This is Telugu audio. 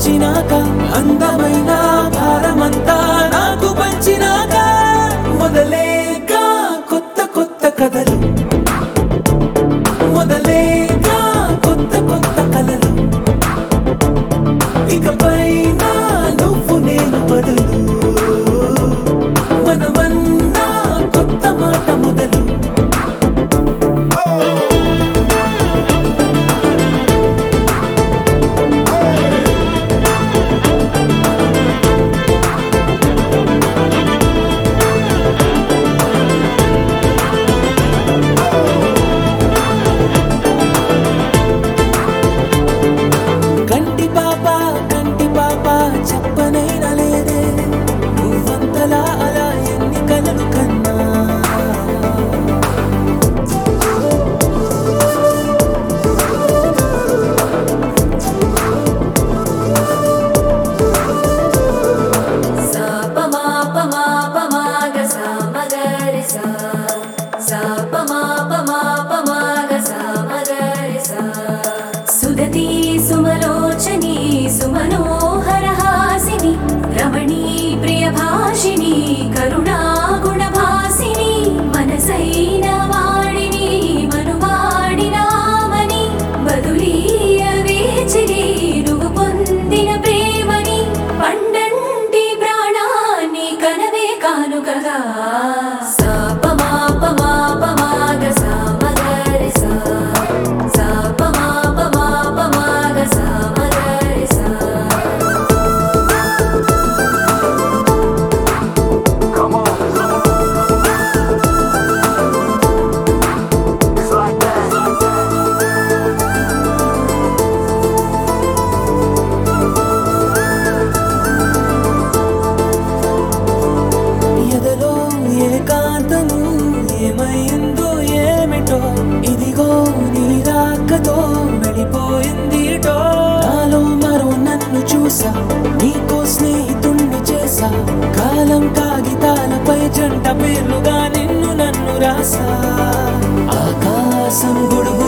వచ్చినాక అందమైన భారమంతా నాకు పంచినాక మొదలేక కొత్త కొత్త కథలు మొదలేక కొత్త కొత్త కలలు ఇకపై నా నువ్వు నేను బదులు మనమన్నా కొత్త మాట మొదలు కంటి పాప కంటి పాప చెప్పనైనా లేదే నువ్వంతలా అలా ఎన్ని కలలు కన్నా सा प मा प मा प मा ग सा म ग रे सा सा प मा प मा प मा ग सा म ग रे सा सुदती सुमलोचनी सुमनोहर हासिनी रमणी प्रियभाषिणी करुणा गुणभासिनी मनसैన వాడిని మనువాడినామని బదులీయ వేచిని నువ్వు పొందిన ప్రేమని పండంటి ప్రాణాన్ని కనవే కానుకగా సా ప మా ప మా ప మా గ సా మ గ రి సా సా ప మా ప మా ప మా గ సా మ గ రి సా Come on. It's like that. ఎదలో ఏకాంతము ఏమైందో ఏమిటో ఇదిగో నీ రాకతో వెళ్ళిపోయిందిటో నాలో మరో నన్ను చూసా నీకో స్నేహితుణ్ణి చేసా కాలం కాగితాలపై జంట పేర్లుగా నిన్ను నన్ను రాసా ఆకాశం గొడుగు